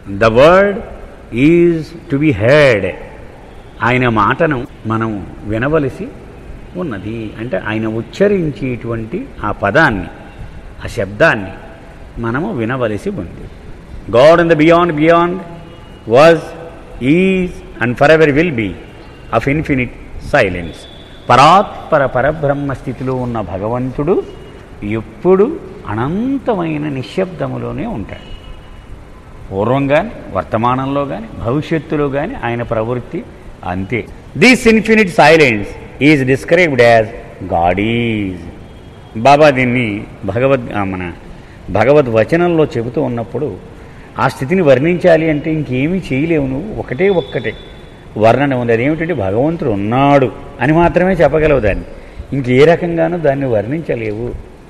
The word is to be heard ఆయన మాటను మనం వినవలసి ఉన్నది అంటే ఆయన ఉచ్చరించేటువంటి ఆ పదాన్ని ఆ శబ్దాన్ని మనము వినవలసి ఉంది God in the beyond beyond was is and for ever will be of infinite silence పరాత్పర పరబ్రహ్మ స్థితిలో ఉన్న భగవంతుడు ఎప్పుడు అనంతమైన నిశ్శబ్దములోనే ఉంటాడు పూర్వం కానీ వర్తమానంలో కానీ భవిష్యత్తులో కానీ ఆయన ప్రవృత్తి అంతే this infinite silence is described as God is Baba దీన్ని భగవద్ ఆ, మన భగవద్ వచనంలో చెబుతూ ఉన్నప్పుడు ఆ స్థితిని వర్ణించాలి అంటే ఇంకేమీ చేయలేవు నువ్వు ఒకటే ఒక్కటే వర్ణన ఉంది అదేమిటంటే భగవంతుడు ఉన్నాడు అని మాత్రమే చెప్పగలవు దాన్ని ఇంకే రకంగానూ దాన్ని వర్ణించలేవు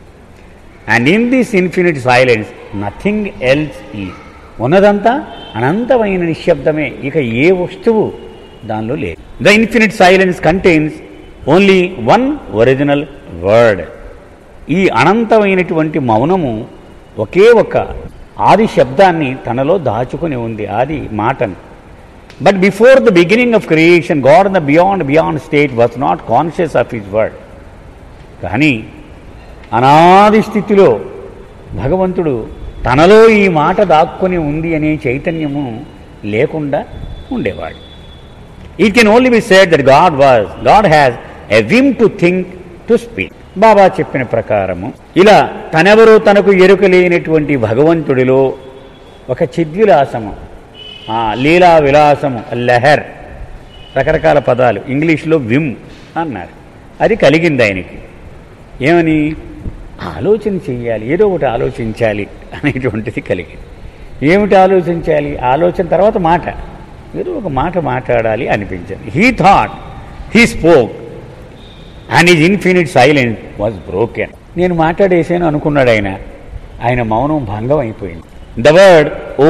and in this infinite silence nothing else ఈ ఉన్నదంతా అనంతమైన నిశ్శబ్దమే ఇక ఏ వస్తువు దానిలో లేదు the infinite silence contains only one original word ఈ అనంతమైనటువంటి మౌనము ఒకే ఒక ఆది శబ్దాన్ని తనలో దాచుకుని ఉంది ఆది మాటను but before the beginning of creation God in the beyond beyond state was not conscious of his word కానీ అనాది స్థితిలో భగవంతుడు తనలో ఈ మాట దాక్కుని ఉంది అనే చైతన్యము లేకుండా ఉండేవాడు it can only be said that God was God has a whim to think to speak Baba చెప్పిన ప్రకారము ఇలా తనెవరో తనకు ఎరుక లేనటువంటి భగవంతుడిలో ఒక చిద్విలాసము ఆ లీలా విలాసము లహర్ రకరకాల పదాలు ఇంగ్లీష్లో విమ్ అన్నారు అది కలిగింది ఆయనకి ఏమని ఆలోచన చెయ్యాలి ఏదో ఒకటి ఆలోచించాలి అనేటువంటిది కలిగింది ఏమిటి ఆలోచించాలి ఆలోచన తర్వాత మాట ఏదో ఒక మాట మాట్లాడాలి అనిపించింది he thought he spoke and is infinite silence was broken నేను మాట్లాడేసాను అనుకున్నాడు ఆయన ఆయన మౌనం భంగం అయిపోయింది the word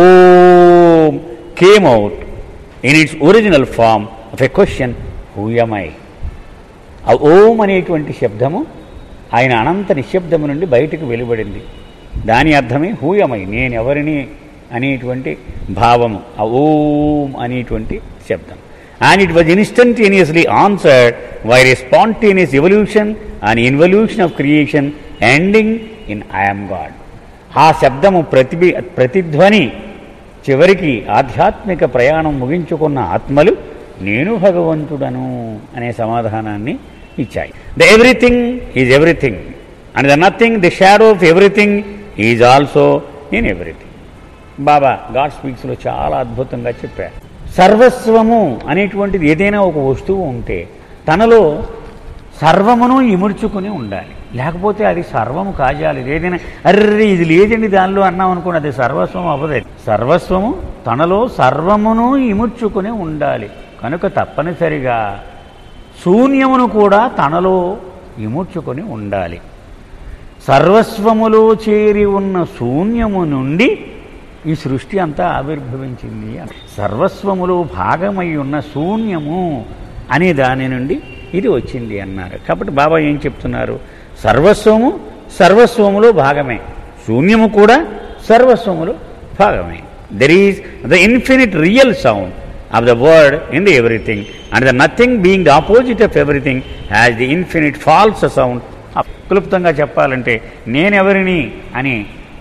Om came out in its original form of a question who am I ఆ ఓం అనేటువంటి శబ్దము ఆయన అనంత నిశ్శబ్దము నుండి బయటకు వెలువడింది దాని అర్థమే హూయమై నేనెవరిని అనేటువంటి భావము ఆ ఓం అనేటువంటి శబ్దం and it was instantaneously answered wire a spontaneous evolution and involution of creation ending in I am God ఆ శబ్దము ప్రతిబి ప్రతిధ్వని చివరికి ఆధ్యాత్మిక ప్రయాణం ముగించుకున్న ఆత్మలు నేను భగవంతుడను అనే సమాధానాన్ని ఇచ్చాయి the everything is everything and the nothing the shadow of everything is also in everything Baba God స్పీక్స్లో చాలా అద్భుతంగా చెప్పారు సర్వస్వము అనేటువంటిది ఏదైనా ఒక వస్తువు ఉంటే తనలో సర్వమును ఇముడ్చుకుని ఉండాలి లేకపోతే అది సర్వము కాజాలి ఏదైనా అర్రే ఇది లేదండి దానిలో అన్నాం అనుకోండి అది సర్వస్వం అవ్వదు సర్వస్వము తనలో సర్వమును ఇముడ్చుకుని ఉండాలి కనుక తప్పనిసరిగా శూన్యమును కూడా తనలో ఇముడ్చుకొని ఉండాలి సర్వస్వములో చేరి ఉన్న శూన్యము నుండి ఈ సృష్టి అంతా ఆవిర్భవించింది సర్వస్వములో భాగమై ఉన్న శూన్యము అనే దాని నుండి ఇది వచ్చింది అన్నారు కాబట్టి బాబా ఏం చెప్తున్నారు సర్వస్వము సర్వస్వములో భాగమే శూన్యము కూడా సర్వస్వములో భాగమే there is the infinite real sound of the word in the everything and the nothing being the opposite of everything has the infinite false sound క్లుప్తంగా చెప్పాలంటే నేనెవరిని అని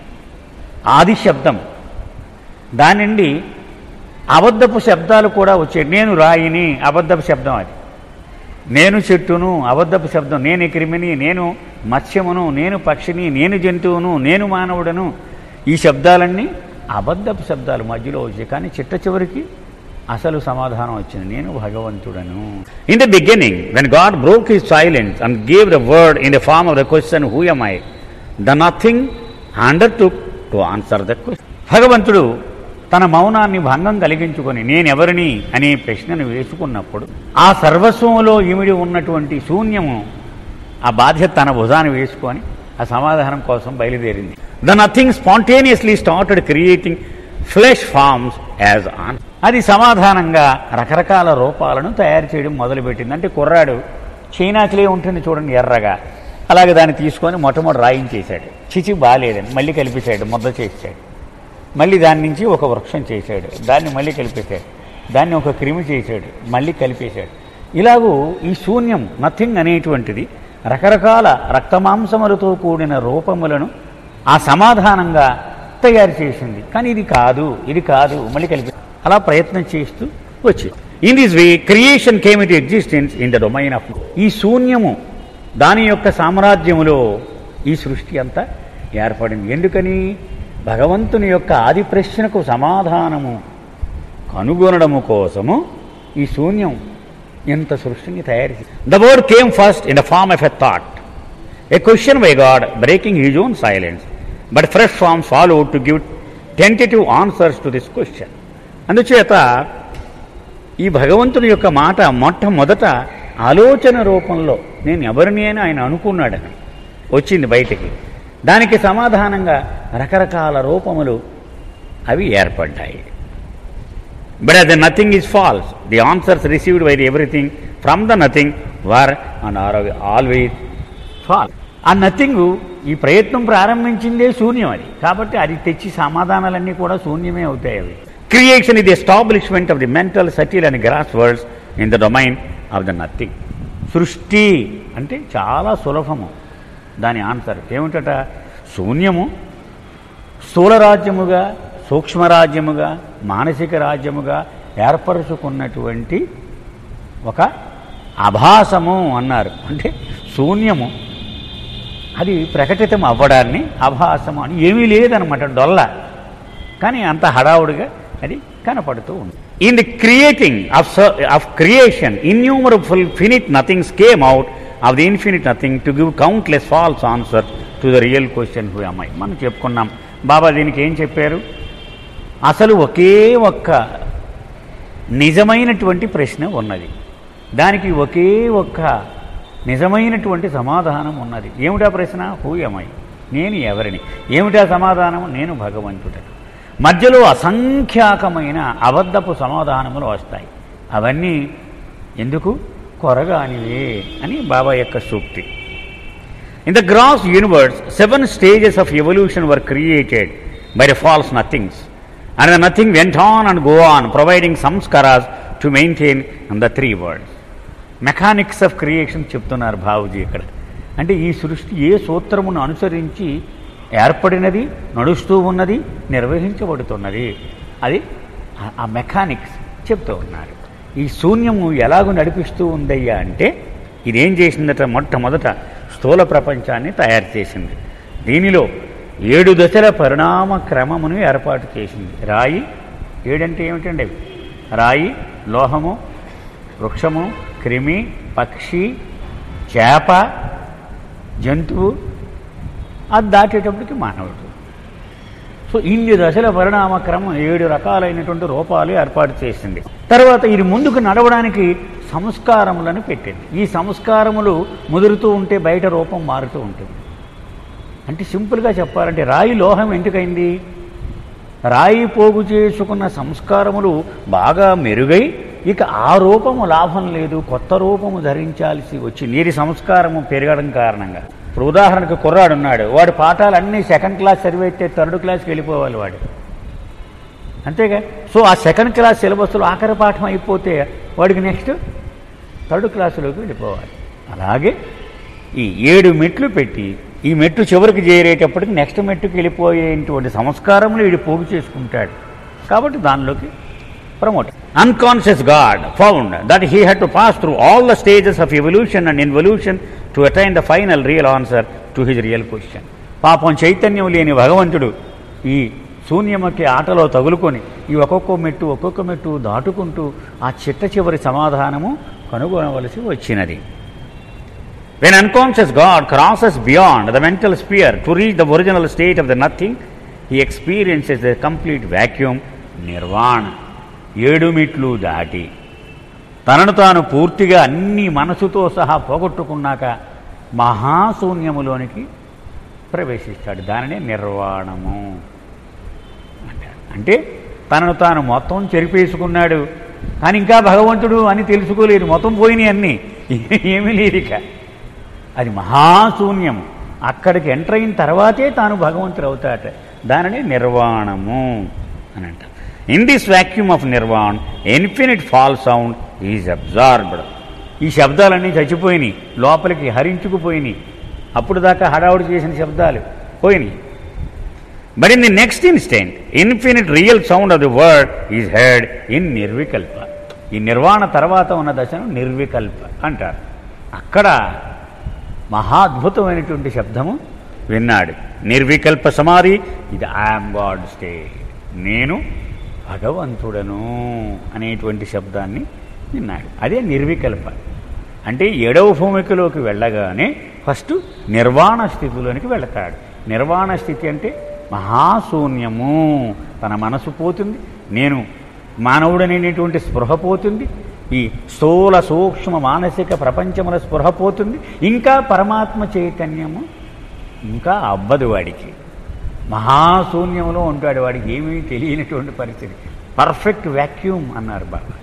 ఆది శబ్దం దాని నుండి అబద్ధపు శబ్దాలు కూడా వచ్చాయి నేను రాయిని అబద్ధపు శబ్దం అది నేను చెట్టును అబద్ధపు శబ్దం నేను క్రిమిని నేను మత్స్యమును నేను పక్షిని నేను జంతువును నేను మానవుడను ఈ శబ్దాలన్నీ అబద్ధపు శబ్దాలు మధ్యలో వచ్చాయి కానీ చిట్ట చివరికి అసలు సమాధానం వచ్చింది నేను భగవంతుడను in the beginning when God broke his silence and gave the word in the form of the question who am I the nothing undertook to answer the question భగవంతుడు తన మౌనాన్ని భంగం కలిగించుకొని నేనెవరిని అనే ప్రశ్నను వేసుకున్నప్పుడు ఆ సర్వస్వములో ఇమిడి ఉన్నటువంటి శూన్యము ఆ బాధ్యత తన భుజాన్ని వేసుకొని ఆ సమాధానం కోసం బయలుదేరింది the nothing spontaneously started creating flesh forms as on అది సమాధానంగా రకరకాల రూపాలను తయారు చేయడం మొదలుపెట్టింది అంటే కుర్రాడు చైనాకిలే ఉంటుంది చూడండి ఎర్రగా అలాగే దాన్ని తీసుకొని మొట్టమొదటి రాయించేశాడు చిచి బాగాలేదని మళ్ళీ కలిపేశాడు ముద్ద చేసాడు మళ్ళీ దాని నుంచి ఒక వృక్షం చేశాడు దాన్ని మళ్ళీ కలిపేశాడు దాన్ని ఒక క్రిమి చేశాడు మళ్ళీ కలిపేశాడు ఇలాగూ ఈ శూన్యం నథింగ్ అనేటువంటిది రకరకాల రక్తమాంసములతో కూడిన రూపములను ఆ సమాధానంగా తయారు చేసింది కానీ ఇది కాదు ఇది కాదు మళ్ళీ కలిపి అలా ప్రయత్నం చేస్తూ వచ్చింది in this way creation came it existence in the domain of ఈ శూన్యము దాని యొక్క సామ్రాజ్యములో ఈ సృష్టి అంతా ఏర్పడింది ఎందుకని భగవంతుని యొక్క ఆది ప్రశ్నకు సమాధానము కనుగొనడము కోసము ఈ శూన్యం ఇంత సృష్టిని తయారు చేసి the word came first in the form of a thought a question by God breaking his own silence but fresh form follow to give tentative answers to this question అందుచేత ఈ భగవంతుని యొక్క మాట మొట్టమొదట ఆలోచన రూపంలో నేను ఎవరిని అని ఆయన అనుకున్నాడని వచ్చింది బయటికి దానికి సమాధానంగా రకరకాల రూపములు అవి ఏర్పడ్డాయి బట్ అది nothing is false the answers received by the everything from the nothing were and are always false ఆ నథింగ్ ఈ ప్రయత్నం ప్రారంభించిందే శూన్యం అది కాబట్టి అది తెచ్చి సమాధానాలన్నీ కూడా శూన్యమే అవుతాయి అవి క్రియేషన్ ఇది establishment of the mental subtle and gross words in the domain of the nothing సృష్టి అంటే చాలా సులభము దాని ఆన్సర్ ఏమిటట శూన్యము స్థూల రాజ్యముగా సూక్ష్మరాజ్యముగా మానసిక రాజ్యముగా ఏర్పరుచుకున్నటువంటి ఒక అభాసము అన్నారు అంటే శూన్యము అది ప్రకటితం అవ్వడాన్ని అభాసము అని ఏమీ లేదనమాట డొల్ల కానీ అంత హడావుడిగా అది కనపడుతూ ఉంది in the creating of of creation innumerable finite nothings came out of the infinite nothing to give countless false answer to the real question who am I మనం చెప్పుకున్నాం బాబా దీనికి ఏం చెప్పారు అసలు ఒకే ఒక్క నిజమైనటువంటి ప్రశ్న ఉన్నది దానికి ఒకే ఒక్క నిజమైనటువంటి సమాధానం ఉన్నది ఏమిటా ప్రశ్న హూ అమ్మాయి నేను ఎవరిని ఏమిటా సమాధానం నేను భగవంతుడను మధ్యలో అసంఖ్యాకమైన అబద్ధపు సమాధానములు వస్తాయి అవన్నీ ఎందుకు కొరగానివే అని బాబా యొక్క సూక్తి in the gross universe seven stages of evolution were created by the false nothings and the nothing went on and go on providing sanskaras to maintain the three words mechanics of creation చెప్తున్నారు బాబుజీ ఇక్కడ అంటే ఈ సృష్టి ఏ సూత్రమును అనుసరించి ఏర్పడినది నడుస్తూ ఉన్నది నిర్వహించబడుతున్నది అది ఆ- ఆ మెకానిక్స్ చెప్తూ ఉన్నారు ఈ శూన్యము ఎలాగో నడిపిస్తూ ఉందయ్యా అంటే ఇదేం చేసిందట మొట్టమొదట స్థూల ప్రపంచాన్ని తయారు చేసింది దీనిలో ఏడు దశల పరిణామ క్రమమును ఏర్పాటు చేసింది రాయి ఏడంటే ఏమిటండి అవి రాయి లోహము వృక్షము క్రిమి పక్షి చేప జంతువు అది దాటేటప్పటికి మానవుడు సో ఇన్ని దశల పరిణామ క్రమం ఏడు రకాలైనటువంటి రూపాలు ఏర్పాటు చేసింది తర్వాత ఇది ముందుకు నడవడానికి సంస్కారములను పెట్టింది ఈ సంస్కారములు ముదురుతూ ఉంటే బయట రూపం మారుతూ ఉంటుంది అంటే సింపుల్గా చెప్పాలంటే రాయి లోహం ఎందుకైంది రాయి పోగు చేసుకున్న సంస్కారములు బాగా మెరుగై ఇక ఆ రూపము లాభం లేదు కొత్త రూపము ధరించాల్సి వచ్చి నీరి సంస్కారము పెరగడం కారణంగా ఇప్పుడు ఉదాహరణకు కుర్రాడు ఉన్నాడు వాడి పాఠాలు అన్నీ సెకండ్ క్లాస్ చదివితే థర్డ్ క్లాస్కి వెళ్ళిపోవాలి వాడు అంతేగా సో ఆ సెకండ్ క్లాస్ సిలబస్లో ఆఖరి పాఠం అయిపోతే వాడికి నెక్స్ట్ థర్డ్ క్లాసులోకి వెళ్ళిపోవాలి అలాగే ఈ ఏడు మెట్లు పెట్టి ఈ మెట్టు చివరికి చేరేటప్పటికి నెక్స్ట్ మెట్టుకి వెళ్ళిపోయేటువంటి సంస్కారములు వీడు పోగు చేసుకుంటాడు కాబట్టి దానిలోకి promote unconscious God found that he had to pass through all the stages of evolution and involution to attain the final real answer to his real question పాపం చైతన్యం లేని భగవంతుడు ఈ శూన్యమకి ఆటలో తగులుకొని ఈ ఒక్కొక్క మెట్టు ఒక్కొక్క మెట్టు దాటుకుంటూ ఆ చిట్ట చివరి సమాధానము కనుగొనవలసి వచ్చినది When unconscious God crosses beyond the mental sphere to reach the original state of the nothing, he experiences the complete vacuum, nirvana. ఏడు మిట్లు దాటి తనను తాను పూర్తిగా అన్ని మనసుతో సహా పోగొట్టుకున్నాక మహాశూన్యములోనికి ప్రవేశిస్తాడు దానినే నిర్వాణము అంటారు అంటే తనను తాను మొత్తం చెరిపేసుకున్నాడు కానీ ఇంకా భగవంతుడు అని తెలుసుకోలేదు మొత్తం పోయినాయి అన్నీ ఏమీ లేదు ఇక అది మహాశూన్యం అక్కడికి ఎంటర్ అయిన తర్వాతే తాను భగవంతుడు అవుతాట దానిని నిర్వాణము అని అంటారు in this vacuum of Nirvan infinite false sound is absorbed ఈ శబ్దాలన్నీ చచ్చిపోయినాయి లోపలికి హరించుకుపోయినాయి అప్పుడు దాకా హడావుడి చేసిన శబ్దాలు పోయినాయి but in the next instant infinite real sound of the word is heard in Nirvikalpa ఈ నిర్వాణ తర్వాత ఉన్న దశను నిర్వికల్ప అంటారు అక్కడ మహాద్భుతమైనటువంటి శబ్దము విన్నాడు నిర్వికల్ప సమాధి ఇది ఐఎమ్ గాడ్ స్టేట్ నేను భగవంతుడను అనేటువంటి శబ్దాన్ని విన్నాడు అదే నిర్వికల్ప అంటే ఏడవ భూమికలోకి వెళ్ళగానే ఫస్ట్ నిర్వాణ స్థితిలోనికి వెళతాడు నిర్వాణ స్థితి అంటే మహాశూన్యము తన మనసు పోతుంది నేను మానవుడనేటువంటి స్పృహ పోతుంది ఈ స్థూల సూక్ష్మ మానసిక ప్రపంచముల స్పృహ పోతుంది ఇంకా పరమాత్మ చైతన్యము ఇంకా అవ్వదు వాడికి మహాశూన్యంలో ఉంటాడు వాడికి ఏమీ తెలియనటువంటి పరిస్థితి పర్ఫెక్ట్ వ్యాక్యూమ్ అన్నారు బాబా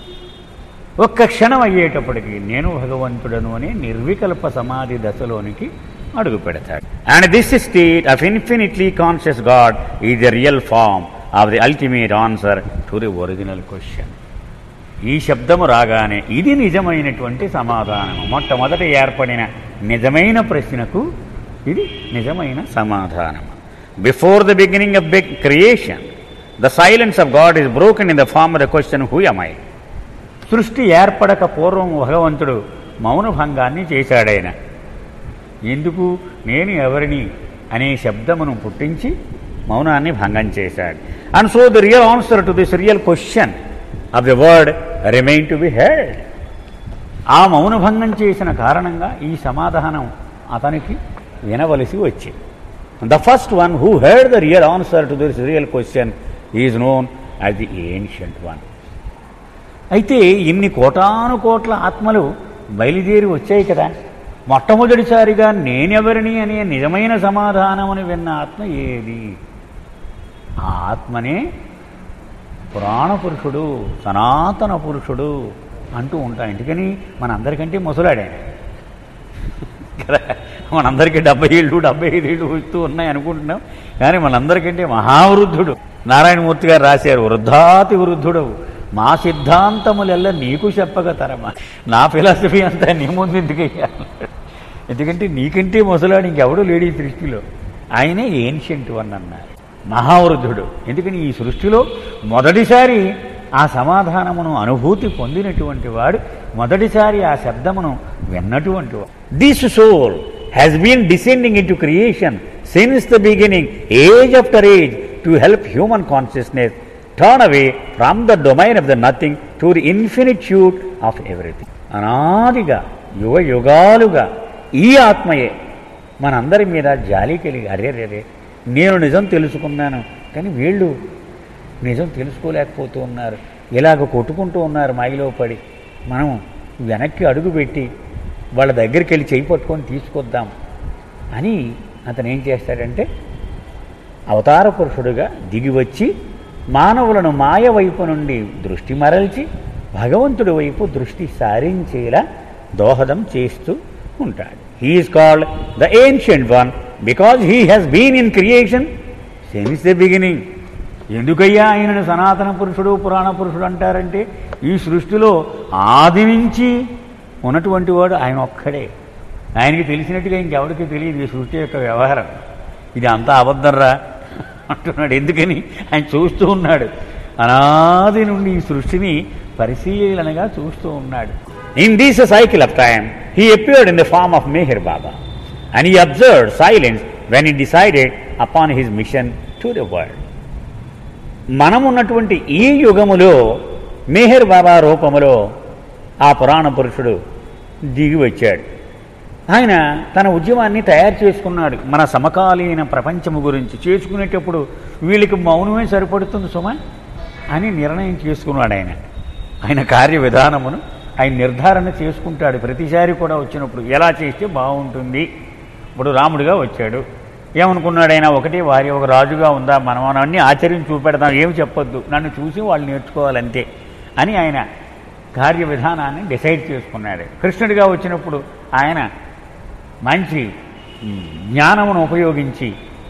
ఒక్క క్షణం అయ్యేటప్పటికి నేను భగవంతుడను అనే నిర్వికల్ప సమాధి దశలోనికి అడుగు పెడతాడు and this state of infinitely conscious God is the real form of the ultimate answer to the original question ఈ శబ్దము రాగానే ఇది నిజమైనటువంటి సమాధానము మొట్టమొదట ఏర్పడిన నిజమైన ప్రశ్నకు ఇది నిజమైన సమాధానము before the beginning of big creation the silence of God is broken in the form of the question who am I సృష్టి ఏర్పడక పూర్వం భగవంతుడు మౌనభంగాన్ని చేశాడాయన ఎందుకు నేను ఎవరిని అనే శబ్దమును పుట్టించి మౌనాన్ని భంగం చేశాడు and so the real answer to this real question of the word remain to be heard ఆ మౌనభంగం చేసిన కారణంగా ఈ సమాధానం అతనికి వినవలసి వచ్చింది the first one who heard the real answer to this real question is known as the ancient one అయితే ఇన్ని కోటాను కోట్ల ఆత్మలు బయలుదేరి వచ్చాయి కదా మొట్టమొదటిసారిగా నేనెవరిని అనే నిజమైన సమాధానముని విన్న ఆత్మ ఏది ఆ ఆత్మనే పురాణ పురుషుడు సనాతన పురుషుడు అంటూ ఉంటాం ఎందుకని మనందరికంటే ముసలాడే కదా మనందరికీ డెబ్బై ఏళ్ళు డెబ్బై ఐదు ఏళ్ళు వస్తూ ఉన్నాయి అనుకుంటున్నాం కానీ మనందరికంటే మహావృద్ధుడు నారాయణమూర్తి గారు రాశారు వృద్ధాతి వృద్ధుడవు మా సిద్ధాంతములెల్ల నీకు చెప్పగ తరమా నా ఫిలాసఫీ అంతా నీ ముందు ఎందుకయ్యా ఎందుకంటే నీకంటే ముసలాడు ఇంకెవడూ లేడు ఈ సృష్టిలో ఆయనే ఏన్షియంట్ వన్ అన్నారు మహావృద్ధుడు ఎందుకని ఈ సృష్టిలో మొదటిసారి ఆ సమాధానమును అనుభూతి పొందినటువంటి వాడు మొదటిసారి ఆ శబ్దమును విన్నటువంటి వాడు this soul has been descending into creation since the beginning age after age to help human consciousness turn away from the domain of the nothing to the infinitude of everything అనాదిగా యుగ యుగాలుగా ఈ ఆత్మయే మనందరి మీద జాలి కలిగి అరే రే నేను నిజం తెలుసుకున్నాను కానీ వీళ్ళు నిజం తెలుసుకోలేకపోతూ ఉన్నారు ఇలాగ కొట్టుకుంటూ ఉన్నారు మాయలో పడి మనం వెనక్కి అడుగు పెట్టి వాళ్ళ దగ్గరికి వెళ్ళి చేయి పట్టుకొని తీసుకొద్దాం అని అతను ఏం చేస్తాడంటే అవతార పురుషుడుగా దిగి వచ్చి మానవులను మాయ వైపు నుండి దృష్టి మరల్చి భగవంతుడి వైపు దృష్టి సారించేలా దోహదం చేస్తూ ఉంటాడు he is called the ancient one because he has been in creation since the beginning ఎందుకయ్యా ఆయనను సనాతన పురుషుడు పురాణ పురుషుడు అంటారంటే ఈ సృష్టిలో ఆది నుంచి ఉన్నటువంటి వాడు ఆయన ఒక్కడే ఆయనకి తెలిసినట్టుగా ఇంకెవరికి తెలియదు ఈ సృష్టి యొక్క వ్యవహారం ఇది అంతా అబద్ధంరా అంటున్నాడు ఎందుకని ఆయన చూస్తూ ఉన్నాడు అనాది నుండి ఈ సృష్టిని పరిశీలనగా చూస్తూ ఉన్నాడు in these cycle of time he appeared in the form of Meher Baba and he observe silence when he decided upon his mission to the world మనమున్నటువంటి ఈ యుగములో మేహర్ బాబా రూపములో ఆ పురాణ పురుషుడు దిగి వచ్చాడు ఆయన తన ఉద్యమాన్ని తయారు చేసుకున్నాడు మన సమకాలీన ప్రపంచము గురించి చేసుకునేటప్పుడు వీళ్ళకి మౌనమే సరిపడుతుంది సుమ అని నిర్ణయం చేసుకున్నాడు ఆయన ఆయన కార్య విధానమును ఆయన నిర్ధారణ చేసుకుంటాడు ప్రతిసారి కూడా వచ్చినప్పుడు ఎలా చేస్తే బాగుంటుంది ఇప్పుడు రాముడిగా వచ్చాడు ఏమనుకున్నాడు ఆయన ఒకటి వారి ఒక రాజుగా ఉందా మనం అన్నీ ఆచరించి చూపెడతాం ఏమి చెప్పొద్దు నన్ను చూసి వాళ్ళు నేర్చుకోవాలంతే అని ఆయన కార్య విధానాన్ని డిసైడ్ చేసుకున్నాడు కృష్ణుడిగా వచ్చినప్పుడు ఆయన మంచి జ్ఞానమును ఉపయోగించి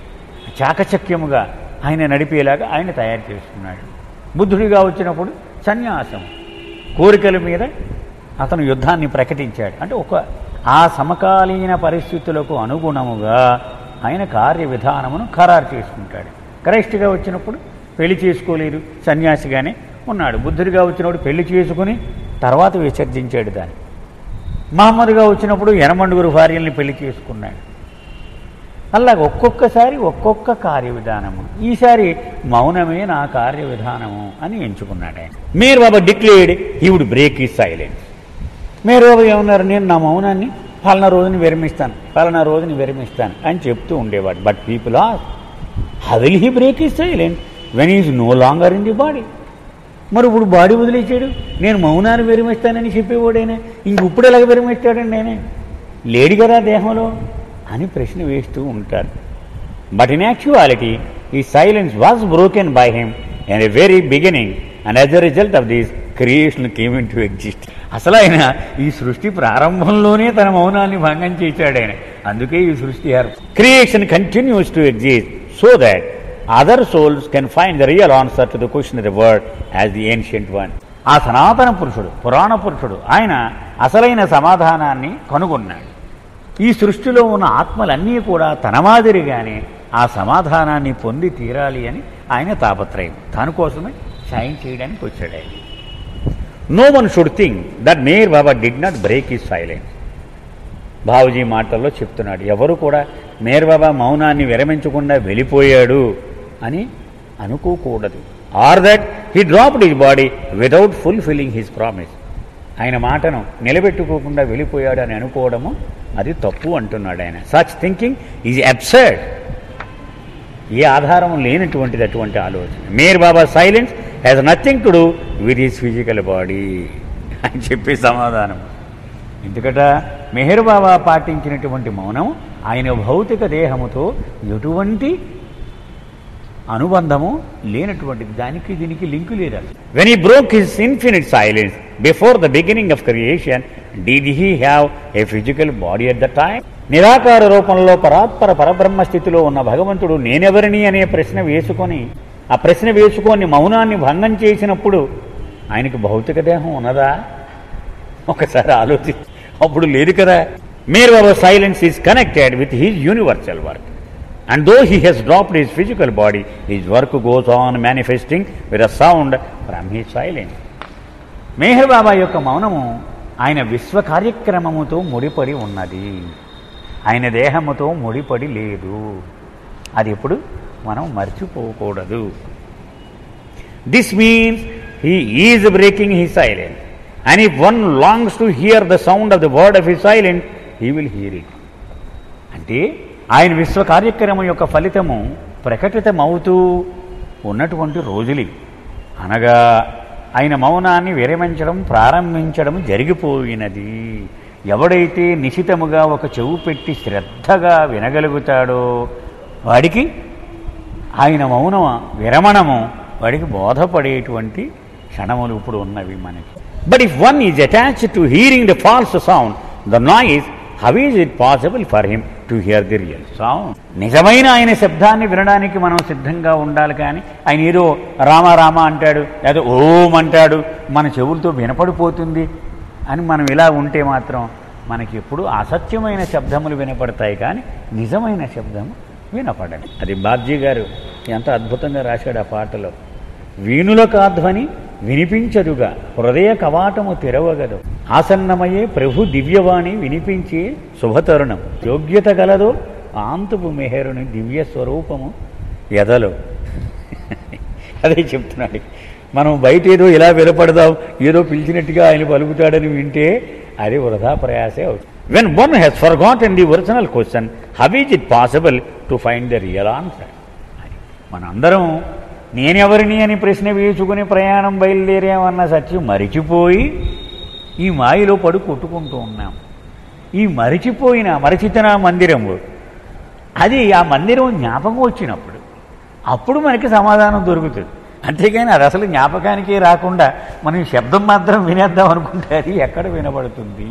చాకచక్యముగా ఆయన నడిపేలాగా ఆయన తయారు చేసుకున్నాడు బుద్ధుడిగా వచ్చినప్పుడు సన్యాసం కోరికల మీద అతను యుద్ధాన్ని ప్రకటించాడు అంటే ఒక ఆ సమకాలీన పరిస్థితులకు అనుగుణముగా ఆయన కార్య విధానమును ఖరారు చేసుకుంటాడు క్రైస్ట్గా వచ్చినప్పుడు పెళ్లి చేసుకోలేరు సన్యాసిగానే ఉన్నాడు బుద్ధుడిగా వచ్చినప్పుడు పెళ్లి చేసుకుని తర్వాత విసర్జించాడు దాన్ని మహమ్మద్గా వచ్చినప్పుడు ఎనమండుగురు భార్యల్ని పెళ్లి చేసుకున్నాడు అలాగ ఒక్కొక్కసారి ఒక్కొక్క కార్య విధానము ఈసారి మౌనమే నా కార్య విధానము అని ఎంచుకున్నాడు ఆయన మీరు Baba declared he would break ఈ సైలెన్స్ మీరు బాబా ఏమన్నారు నేను నా మౌనాన్ని పలానా రోజుని విరమిస్తాను పలానా రోజుని విరమిస్తాను అని చెప్తూ ఉండేవాడు but people are how will he break ఈ silence when is no longer in the body మరి ఇప్పుడు బాడీ వదిలేసాడు నేను మౌనాన్ని విరమిస్తానని చెప్పేవాడైనా ఇంక ఇప్పుడు ఎలాగ విరమిస్తాడండి ఆయన లేడు కదా దేహంలో అని ప్రశ్న వేస్తూ ఉంటారు బట్ ఇన్ యాక్చువాలిటీ ఈ silence was broken by him and a very beginning and as a result of this creation came into exist అసలు ఆయన ఈ సృష్టి ప్రారంభంలోనే తన మౌనాన్ని భంగం చేశాడు ఆయన అందుకే ఈ సృష్టి creation continues to exist so that other souls can find the real answer to the question the word as the ancient one ఆ సనాతన పురుషుడు పురాణ పురుషుడు ఆయన అసలైన సమాధానాన్ని కనుగొన్నాడు ఈ సృష్టిలో ఉన్న ఆత్మలన్నీ కూడా తన మాదిరిగానే ఆ సమాధానాన్ని పొంది తీరాలి అని ఆయన తాపత్రయం దానికోసమే సాయం చేయడానికి వచ్చాడు ఆయన no one should think that Meher Baba did not break ఈ సైలెన్స్ బాబుజీ మాటల్లో చెప్తున్నాడు ఎవరు కూడా మేర్ బాబా మౌనాన్ని విరమించకుండా వెళ్ళిపోయాడు అని అనుకోకూడదు or that he dropped his body without fulfilling his promise ఆయన మాటను నిలబెట్టుకోకుండా వెళ్ళిపోయాడు అని అనుకోవడము అది తప్పు అంటున్నాడు ఆయన సచ్ థింకింగ్ ఈజ్ అబ్సర్డ్ ఏ ఆధారం లేనటువంటిది అటువంటి ఆలోచన Meher Baba silence has nothing to do with his physical body అని చెప్పే సమాధానం ఎందుకట మెహర్ బాబా పాటించినటువంటి మౌనం ఆయన భౌతిక దేహముతో ఎటువంటి అనుబంధము లేనటువంటిది దానికి దీనికి లింకు లేదు when he broke his infinite silence before the beginning of creation did he have a physical body at the time నిరాకార రూపంలో పరాత్పర పరబ్రహ్మ స్థితిలో ఉన్న భగవంతుడు నేనెవరిని అనే ప్రశ్న వేసుకొని ఆ ప్రశ్న వేసుకొని మౌనాన్ని భంగం చేసినప్పుడు ఆయనకి భౌతిక దేహం ఉన్నదా ఒకసారి ఆలోచి అప్పుడు లేదు కదా Meher our silence is connected with his universal work and though he has dropped his physical body his work goes on manifesting with a sound from he silence Meher Baba యొక్క మౌనము ఆయన విశ్వ కార్యక్రమముతో ముడిపడి ఉన్నది ఆయన దేహముతో ముడిపడి లేదు అది ఎప్పుడు మనం మర్చిపోకూడదు this means he is breaking he silent and if one longs to hear the sound of the word of he silent he will hear it అంటే ఆయన విశ్వ కార్యక్రమం యొక్క ఫలితము ప్రకటితమవుతూ ఉన్నటువంటి రోజులి అనగా ఆయన మౌనాన్ని విరమించడం ప్రారంభించడం జరిగిపోయినది ఎవడైతే నిశితముగా ఒక చెవు పెట్టి శ్రద్ధగా వినగలుగుతాడో వాడికి ఆయన మౌన విరమణము వాడికి బోధపడేటువంటి క్షణములు ఇప్పుడు ఉన్నవి మనకి but if one is attach to hearing the false sound the noise how is it possible for him to hear the real sound నిజమైన ఆయన శబ్దాన్ని వినడానికి మనం సిద్ధంగా ఉండాలి కానీ ఆయన ఏదో రామ రామ అంటాడు లేదా ఓం అంటాడు మన చెవులతో వినపడిపోతుంది అని మనం ఇలా ఉంటే మాత్రం మనకి ఎప్పుడు అసత్యమైన శబ్దములు వినపడతాయి కానీ నిజమైన శబ్దము వినపడదు అది బాబ్జీ గారు ఎంత అద్భుతంగా రాశాడు ఆ పాటలో వీణుల కాధ్వని వినిపించదుగా హృదయ కవాటము తెరవగదు ఆసన్నమయ్యే ప్రభు దివ్యవాణి వినిపించే శుభతరుణం యోగ్యత గలదో ఆంతుపు మెహరుని దివ్య స్వరూపము ఎదలో అదే చెప్తున్నాడు మనం బయట ఏదో ఇలా వినపడదాం ఏదో పిలిచినట్టుగా ఆయన పలుకుతాడని వింటే అది వృధా ప్రయాసే అవుతుంది when one has forgot in the original question how is it possible to find the real answer మనందరం నేనెవరిని అని ప్రశ్న వేసుకుని ప్రయాణం బయలుదేరామన్న సత్యం మరిచిపోయి ఈ మాయలో పడు కొట్టుకుంటూ ఉన్నాం ఈ మరిచిపోయిన మరచితన మందిరము అది ఆ మందిరం జ్ఞాపకం వచ్చినప్పుడు అప్పుడు మనకి సమాధానం దొరుకుతుంది అంతేగాని అది అసలు జ్ఞాపకానికే రాకుండా మనం ఈ శబ్దం మాత్రం వినేద్దాం అనుకుంటే అది ఎక్కడ వినబడుతుంది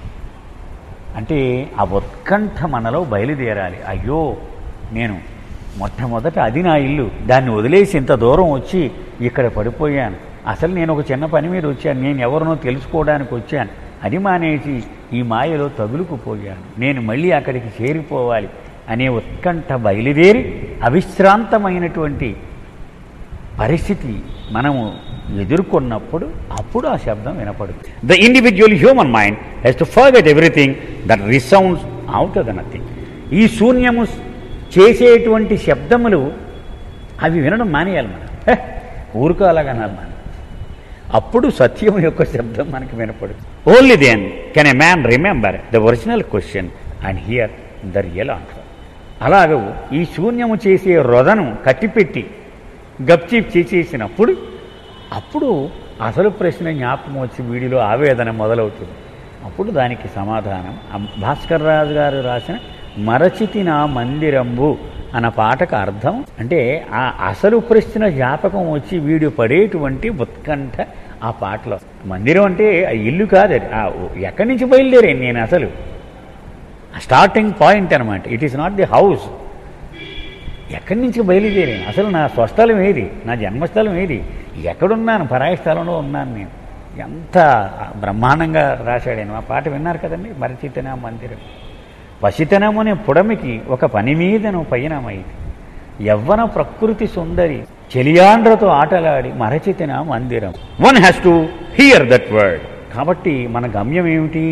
అంటే ఆ ఉత్కంఠ మనలో బయలుదేరాలి అయ్యో నేను మొట్టమొదట అది నా ఇల్లు దాన్ని వదిలేసి ఇంత దూరం వచ్చి ఇక్కడ పడిపోయాను అసలు నేను ఒక చిన్న పని మీద వచ్చాను నేను ఎవరినో తెలుసుకోవడానికి వచ్చాను అది మానేసి ఈ మాయలో తగులుకుపోయాను నేను మళ్ళీ అక్కడికి చేరిపోవాలి అనే ఉత్కంఠ బయలుదేరి అవిశ్రాంతమైనటువంటి పరిస్థితి మనము ఎదుర్కొన్నప్పుడు అప్పుడు ఆ శబ్దం వినపడుతుంది the individual human mind has to forget everything that resounds out of the nothing ఈ శూన్యము చేసేటువంటి శబ్దములు అవి వినడం మానేయాలి మనం హే, ఊరుకో అలాగన్నారు మనం అప్పుడు సత్యం యొక్క శబ్దం మనకి వినపడుతుంది only then can a man remember the original question and hear the real answer అలాగూ ఈ శూన్యము చేసే రొదను కట్టిపెట్టి గప్చీప్ చేసేసినప్పుడు అప్పుడు అసలు ప్రశ్న జ్ఞాపకం వచ్చి వీడిలో ఆవేదన మొదలవుతుంది అప్పుడు దానికి సమాధానం అం- భాస్కర్ రాజు గారు రాసిన మరచితి నా మందిరంబు అన్న పాటకు అర్థం అంటే ఆ అసలు ప్రశ్న జ్ఞాపకం వచ్చి వీడు పడేటువంటి ఉత్కంఠ ఆ పాటలో మందిరం అంటే ఆ ఇల్లు కాదు అది ఆ ఎక్కడి నుంచి బయలుదేరాను నేను అసలు స్టార్టింగ్ పాయింట్ అనమాట it is not the house ఎక్కడి నుంచి బయలుదేరాను అసలు నా స్వస్థలం ఏది నా జన్మస్థలం ఏది ఎక్కడున్నాను పరాయి స్థలంలో ఉన్నాను నేను ఎంత బ్రహ్మాండంగా రాశాడాను ఆ పాట విన్నారు కదండి మరచితన మందిరం పసితనమునే పుడమికి ఒక పని మీదను పయనమైంది యవ్వన ప్రకృతి సుందరి చెలియాండ్రతో ఆటలాడి మరచితిన మందిరం one has to hear that word కాబట్టి మన గమ్యం ఏమిటి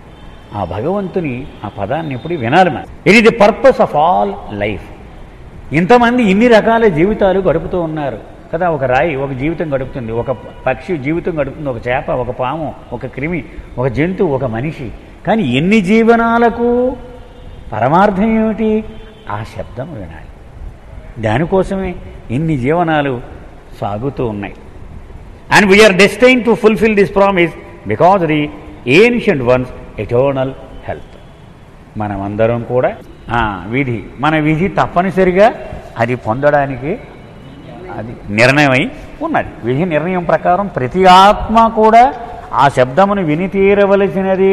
ఆ భగవంతుని ఆ పదాన్ని ఎప్పుడు వినాలి మనం it is the purpose of all life ఇంతమంది ఇన్ని రకాల జీవితాలు గడుపుతూ ఉన్నారు కదా ఒక రాయి ఒక జీవితం గడుపుతుంది ఒక పక్షి జీవితం గడుపుతుంది ఒక చేప ఒక పాము ఒక క్రిమి ఒక జంతువు ఒక మనిషి కానీ ఎన్ని జీవనాలకు పరమార్థం ఏమిటి ఆ శబ్దం వినాలి దానికోసమే ఇన్ని జీవనాలు సాగుతూ ఉన్నాయి and we are destine to fulfil this promise because the ancient ones eternal health మనమందరం కూడా ఆ, విధి మన విధి తప్పనిసరిగా అది పొందడానికి అది నిర్ణయమై ఉన్నది విధి నిర్ణయం ప్రకారం ప్రతి ఆత్మ కూడా ఆ శబ్దమును విని తీరవలసినదే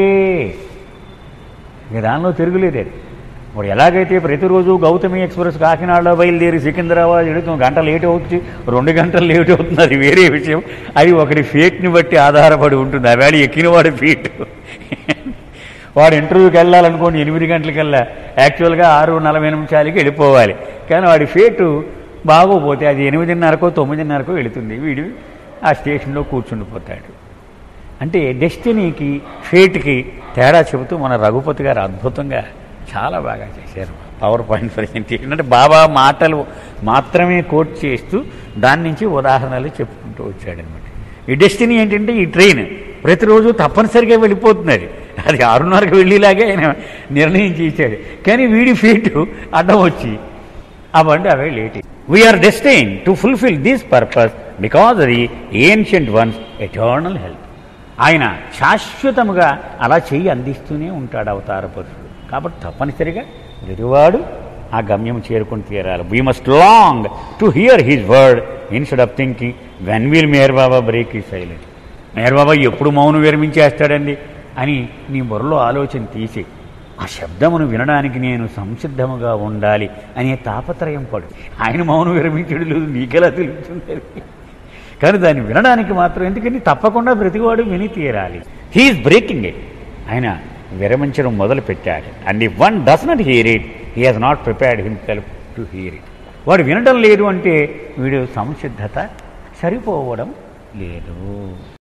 ఇక దానిలో తిరుగులేదు అది ఇప్పుడు ఎలాగైతే ప్రతిరోజు గౌతమి ఎక్స్ప్రెస్ కాకినాడలో బయలుదేరి సికింద్రాబాద్ వెళుతుంది గంట లేట్ అవుతుంది రెండు గంటలు లేట్ అవుతుంది అది వేరే విషయం అది ఒకటి ఫేట్ని బట్టి ఆధారపడి ఉంటుంది ఆ వేళ ఎక్కిన వాడి ఫీట్ వాడు ఇంటర్వ్యూకి వెళ్ళాలనుకోండి ఎనిమిది గంటలకల్లా యాక్చువల్గా ఆరు నలభై నిమిషాలకి వెళ్ళిపోవాలి కానీ వాడి ఫేటు బాగోపోతే అది ఎనిమిదిన్నరకో తొమ్మిదిన్నరకో వెళుతుంది వీడు ఆ స్టేషన్లో కూర్చుండిపోతాడు అంటే డెస్టినీకి ఫేట్కి తేడా చెబుతూ మన రఘుపతి గారు అద్భుతంగా చాలా బాగా చేశారు పవర్ పాయింట్ ప్రజెంటేషన్ అంటే బాబా మాటలు మాత్రమే కోట్ చేస్తూ దాని నుంచి ఉదాహరణలు చెప్పుకుంటూ వచ్చాడనమాట ఈ డెస్టినీ ఏంటంటే ఈ ట్రైన్ ప్రతిరోజు తప్పనిసరిగా వెళ్ళిపోతున్నది అది ఆరున్నరకు వెళ్ళేలాగే ఆయన నిర్ణయించి ఇచ్చాడు కానీ వీడి ఫీటు అడ్డం వచ్చి ఆ బండి అవే లేట్ we are destine to fulfil this purpose because the ancient ones eternal health ఆయన శాశ్వతముగా అలా చెయ్యి అందిస్తూనే ఉంటాడు అవతార పురుషుడు కాబట్టి తప్పనిసరిగా వెరువాడు ఆ గమ్యం చేరుకుని తీరాలి we must long to hear his word instead of thinking when will Meher Baba break he silent Meher Baba ఎప్పుడు మౌనం విరమించేస్తాడండి అని నీ బుర్రలో ఆలోచన తీసి ఆ శబ్దమును వినడానికి నేను సంసిద్ధముగా ఉండాలి అనే తాపత్రయం పడు ఆయన మౌనం విరమించడు లేదు నీకెలా తెలుస్తుంది కానీ దాన్ని వినడానికి మాత్రం ఎందుకని తప్పకుండా ప్రతివాడు విని తీరాలి హీఈస్ బ్రేకింగ్ ఇట్ ఆయన విరమించడం మొదలు పెట్టాడు and if one does not hear it he has not prepared himself to hear it వాడు వినడం లేదు అంటే వీడు సంసిద్ధత సరిపోవడం లేదు